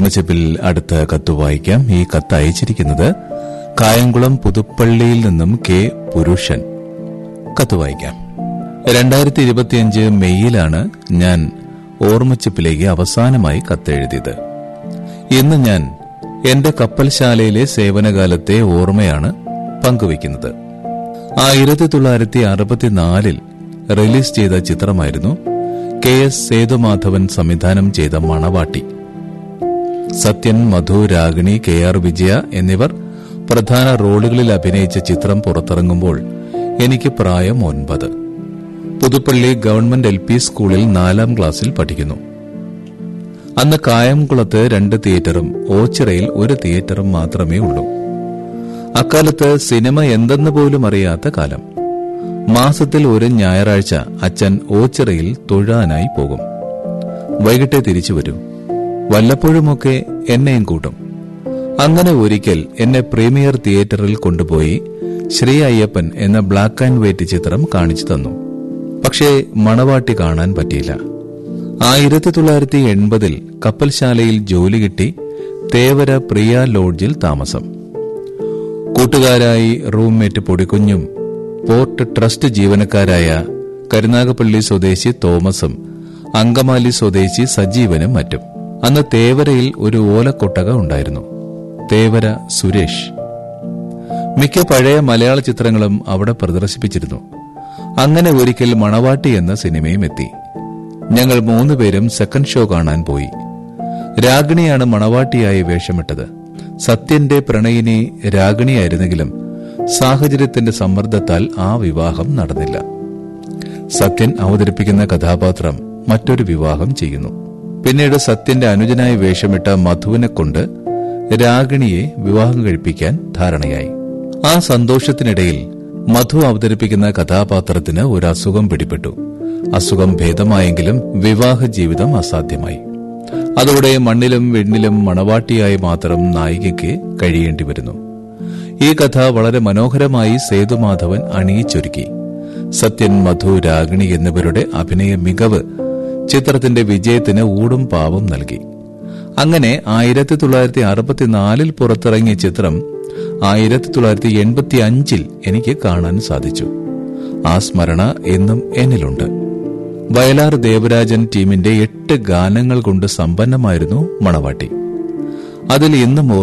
ഓർമ്മച്ചപ്പിൽ അടുത്ത കത്ത് വായിക്കാം ഈ കത്ത് അയച്ചിരിക്കുന്നത് കായംകുളം പുതുപ്പള്ളിയിൽ നിന്നും കെ പുരുഷൻ കത്ത് വായിക്കാം രണ്ടായിരത്തി ഇരുപത്തിയഞ്ച് മെയ്യിലാണ് ഞാൻ ഓർമ്മച്ചപ്പിലേക്ക് അവസാനമായി കത്തെഴുതിയത് ഇന്ന് ഞാൻ എന്റെ കപ്പൽശാലയിലെ സേവനകാലത്തെ ഓർമ്മയാണ് പങ്കുവയ്ക്കുന്നത് ആയിരത്തി തൊള്ളായിരത്തി അറുപത്തിനാലിൽ റിലീസ് ചെയ്ത ചിത്രമായിരുന്നു കെ എസ് സേതുമാധവൻ സംവിധാനം ചെയ്ത മണവാട്ടി സത്യൻ മധു രാഗിണി കെ ആർ വിജയ എന്നിവർ പ്രധാന റോളുകളിൽ അഭിനയിച്ച ചിത്രം പുറത്തിറങ്ങുമ്പോൾ എനിക്ക് പ്രായം ഒൻപത് പുതുപ്പള്ളി ഗവൺമെന്റ് എൽ പി സ്കൂളിൽ നാലാം ക്ലാസ്സിൽ പഠിക്കുന്നു അന്ന് കായംകുളത്ത് രണ്ട് തിയേറ്ററും ഓച്ചിറയിൽ ഒരു തിയേറ്ററും മാത്രമേ ഉള്ളൂ അക്കാലത്ത് സിനിമ എന്തെന്ന് പോലും അറിയാത്ത കാലം മാസത്തിൽ ഒരു ഞായറാഴ്ച അച്ഛൻ ഓച്ചിറയിൽ തൊഴാനായി പോകും വൈകിട്ടേ തിരിച്ചു വരൂ വല്ലപ്പോഴുമൊക്കെ എന്നെയും കൂട്ടും അങ്ങനെ ഒരിക്കൽ എന്നെ പ്രീമിയർ തിയേറ്ററിൽ കൊണ്ടുപോയി ശ്രീ അയ്യപ്പൻ എന്ന ബ്ലാക്ക് ആൻഡ് വൈറ്റ് ചിത്രം കാണിച്ചു തന്നു പക്ഷേ മണവാട്ടി കാണാൻ പറ്റിയില്ല ആയിരത്തി തൊള്ളായിരത്തി എൺപതിൽ കപ്പൽശാലയിൽ ജോലി കിട്ടി തേവര പ്രിയ ലോഡ്ജിൽ താമസം കൂട്ടുകാരായി റൂംമേറ്റ് പൊടിക്കുഞ്ഞും പോർട്ട് ട്രസ്റ്റ് ജീവനക്കാരായ കരുനാഗപ്പള്ളി സ്വദേശി തോമസും അങ്കമാലി സ്വദേശി സജീവനും മറ്റും അന്ന് തേവരയിൽ ഒരു ഓലക്കൊട്ടക ഉണ്ടായിരുന്നു തേവര സുരേഷ് മിക്ക പഴയ മലയാള ചിത്രങ്ങളും അവിടെ പ്രദർശിപ്പിച്ചിരുന്നു അങ്ങനെ ഒരിക്കൽ മണവാട്ടി എന്ന സിനിമയും എത്തി ഞങ്ങൾ മൂന്നുപേരും സെക്കൻഡ് ഷോ കാണാൻ പോയി രാഗിണിയാണ് മണവാട്ടിയായി വേഷമിട്ടത് സത്യന്റെ പ്രണയിനി രാഗിണിയായിരുന്നെങ്കിലും സാഹചര്യത്തിന്റെ സമ്മർദ്ദത്താൽ ആ വിവാഹം നടന്നില്ല സത്യൻ അവതരിപ്പിക്കുന്ന കഥാപാത്രം മറ്റൊരു വിവാഹം ചെയ്യുന്നു പിന്നീട് സത്യന്റെ അനുജനായി വേഷമിട്ട മധുവിനെ കൊണ്ട് രാഗിണിയെ വിവാഹം കഴിപ്പിക്കാൻ ധാരണയായി ആ സന്തോഷത്തിനിടയിൽ മധു അവതരിപ്പിക്കുന്ന കഥാപാത്രത്തിന് ഒരു അസുഖം പിടിപെട്ടു അസുഖം ഭേദമായെങ്കിലും വിവാഹ ജീവിതം അസാധ്യമായി അതോടെ മണ്ണിലും വെണ്ണിലും മണവാട്ടിയായി മാത്രം നായികയ്ക്ക് കഴിയേണ്ടി വരുന്നു ഈ കഥ വളരെ മനോഹരമായി സേതുമാധവൻ അണിയിച്ചൊരുക്കി സത്യൻ മധു രാഗിണി എന്നിവരുടെ അഭിനയ മികവ് ചിത്രത്തിന്റെ വിജയത്തിന് ഊടും പാവും നൽകി അങ്ങനെ ആയിരത്തി തൊള്ളായിരത്തി അറുപത്തിനാലിൽ പുറത്തിറങ്ങിയ ചിത്രം ആയിരത്തി തൊള്ളായിരത്തി എൺപത്തി അഞ്ചിൽ എനിക്ക് കാണാൻ സാധിച്ചു ആ സ്മരണ എന്നും എന്നിലുണ്ട് വയലാർ ദേവരാജൻ ടീമിന്റെ എട്ട് ഗാനങ്ങൾ കൊണ്ട് സമ്പന്നമായിരുന്നു മണവാട്ടി അതിൽ ഇന്നും